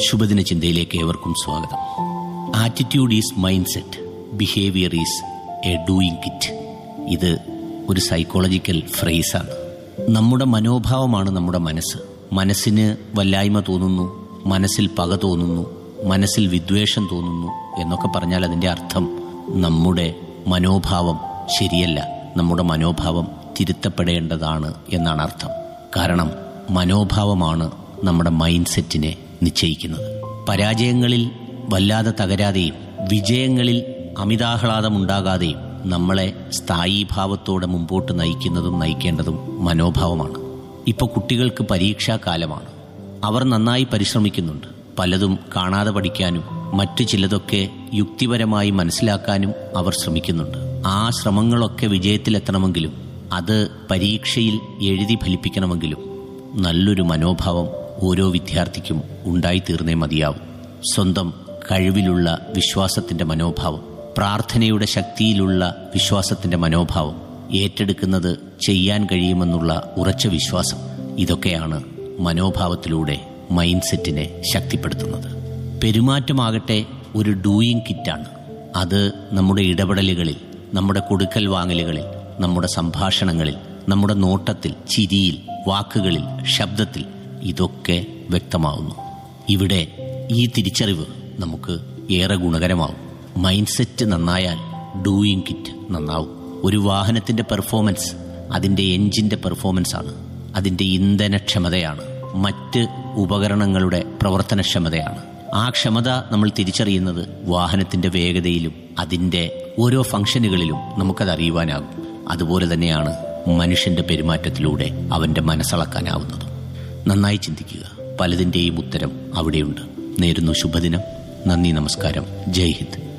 ശുഭദിന ചിന്തയിലേക്ക് ഏവർക്കും സ്വാഗതം attitude is mindset behaviour is a doing kit ഇത് ഒരു സൈക്കോളജിക്കൽ ഫ്രേസാണ് നമ്മുടെ മനോഭാവമാണ് നമ്മുടെ മനസ്സ് മനസ്സിന് വല്ലായ്മ തോന്നുന്നു മനസ്സിൽ പക തോന്നുന്നു മനസ്സിൽ വിദ്വേഷം തോന്നുന്നു എന്നൊക്കെ പറഞ്ഞാൽ അതിൻ്റെ അർത്ഥം നമ്മുടെ മനോഭാവം ശരിയല്ല നമ്മുടെ മനോഭാവം തിരുത്തപ്പെടേണ്ടതാണ് എന്നാണ് അർത്ഥം കാരണം മനോഭാവമാണ് നമ്മുടെ മൈൻഡ് സെറ്റിനെ നിശ്ചയിക്കുന്നത് പരാജയങ്ങളിൽ വല്ലാതെ തകരാതെയും വിജയങ്ങളിൽ അമിതാഹ്ലാദമുണ്ടാകാതെയും നമ്മളെ സ്ഥായീഭാവത്തോടെ മുമ്പോട്ട് നയിക്കുന്നതും നയിക്കേണ്ടതും മനോഭാവമാണ് ഇപ്പോൾ കുട്ടികൾക്ക് പരീക്ഷാ കാലമാണ് അവർ നന്നായി പരിശ്രമിക്കുന്നുണ്ട് പലതും കാണാതെ പഠിക്കാനും മറ്റു ചിലതൊക്കെ യുക്തിപരമായി മനസ്സിലാക്കാനും അവർ ശ്രമിക്കുന്നുണ്ട് ആ ശ്രമങ്ങളൊക്കെ വിജയത്തിലെത്തണമെങ്കിലും അത് പരീക്ഷയിൽ എഴുതി ഫലിപ്പിക്കണമെങ്കിലും നല്ലൊരു മനോഭാവം ഓരോ വിദ്യാർത്ഥിക്കും ഉണ്ടായിത്തീർന്നേ മതിയാവും സ്വന്തം കഴിവിലുള്ള വിശ്വാസത്തിന്റെ മനോഭാവം പ്രാർത്ഥനയുടെ ശക്തിയിലുള്ള വിശ്വാസത്തിന്റെ മനോഭാവം ഏറ്റെടുക്കുന്നത് ചെയ്യാൻ കഴിയുമെന്നുള്ള ഉറച്ച വിശ്വാസം ഇതൊക്കെയാണ് മനോഭാവത്തിലൂടെ മൈൻഡ് സെറ്റിനെ ശക്തിപ്പെടുത്തുന്നത് പെരുമാറ്റമാകട്ടെ ഒരു ഡൂയിങ് കിറ്റാണ് അത് നമ്മുടെ ഇടപെടലുകളിൽ നമ്മുടെ കൊടുക്കൽ വാങ്ങലുകളിൽ നമ്മുടെ സംഭാഷണങ്ങളിൽ നമ്മുടെ നോട്ടത്തിൽ ചിരിയിൽ വാക്കുകളിൽ ശബ്ദത്തിൽ ഇതൊക്കെ വ്യക്തമാവുന്നു ഇവിടെ ഈ തിരിച്ചറിവ് നമുക്ക് ഏറെ ഗുണകരമാവും മൈൻഡ് സെറ്റ് നന്നായാൽ ഡൂയിങ് കിറ്റ് നന്നാവും ഒരു വാഹനത്തിന്റെ പെർഫോമൻസ് അതിന്റെ എഞ്ചിന്റെ പെർഫോമൻസ് ആണ് അതിന്റെ ഇന്ധനക്ഷമതയാണ് മറ്റ് ഉപകരണങ്ങളുടെ പ്രവർത്തനക്ഷമതയാണ് ആ ക്ഷമത നമ്മൾ തിരിച്ചറിയുന്നത് വാഹനത്തിന്റെ വേഗതയിലും അതിന്റെ ഓരോ ഫംഗ്ഷനുകളിലും നമുക്കത് അറിയുവാനാകും അതുപോലെ തന്നെയാണ് മനുഷ്യന്റെ പെരുമാറ്റത്തിലൂടെ അവന്റെ മനസ്സളക്കാനാവുന്നതും നന്നായി ചിന്തിക്കുക പലതിന്റെയും ഉത്തരം അവിടെയുണ്ട് നേരുന്നു ശുഭദിനം നന്ദി നമസ്കാരം ജയ് ഹിന്ദ്